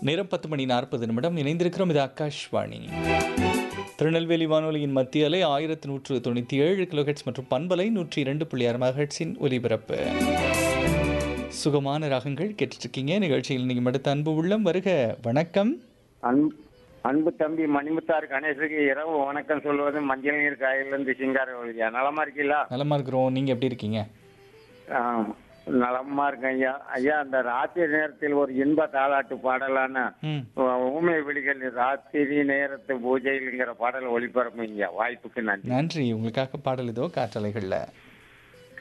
நேரம் பத்து மணி நாற்பது நிமிடம் இணைந்திருக்கிறோம் இது ஆகாஷ்வாணி திருநெல்வேலி வானொலியின் மத்திய அலை ஆயிரத்தி நூற்று தொண்ணூற்றி ஏழு கிலோஹெட்ஸ் மற்றும் பண்பலை நூற்றி இரண்டு புள்ளி ஆறு மெகாஹெட்ஸின் ஒலிபரப்பு சுகமான ராகங்கள் கேட்டுட்ருக்கீங்க நிகழ்ச்சியில் நீங்கள் மடுத்த அன்பு உள்ளம் வருக வணக்கம் அன்பு அன்பு தம்பி மணிமுத்தார் கணேசுக்கு இரவு வணக்கம் சொல்வது மஞ்சள் நீர் காயிலிருந்து சிங்கார வழியா நலமா இருக்கீங்களா நலமா இருக்கிறோம் நீங்கள் எப்படி இருக்கீங்க ஆ, நலமா இருக்கேன் ஐயா ஐயா அந்த ராத்திரி நேரத்தில் ஒரு இன்ப தாலாட்டு பாடலான ம் ஊமை விழிகள் ராத்திரி நேரத்து பூஜையில்ங்கிற பாடல் ஒளிபரப்புங்க ஐயா வாய்ப்புக்கு நன்றி நன்றி உங்களுக்காக பாடல் இதோ காற்றலைகளில்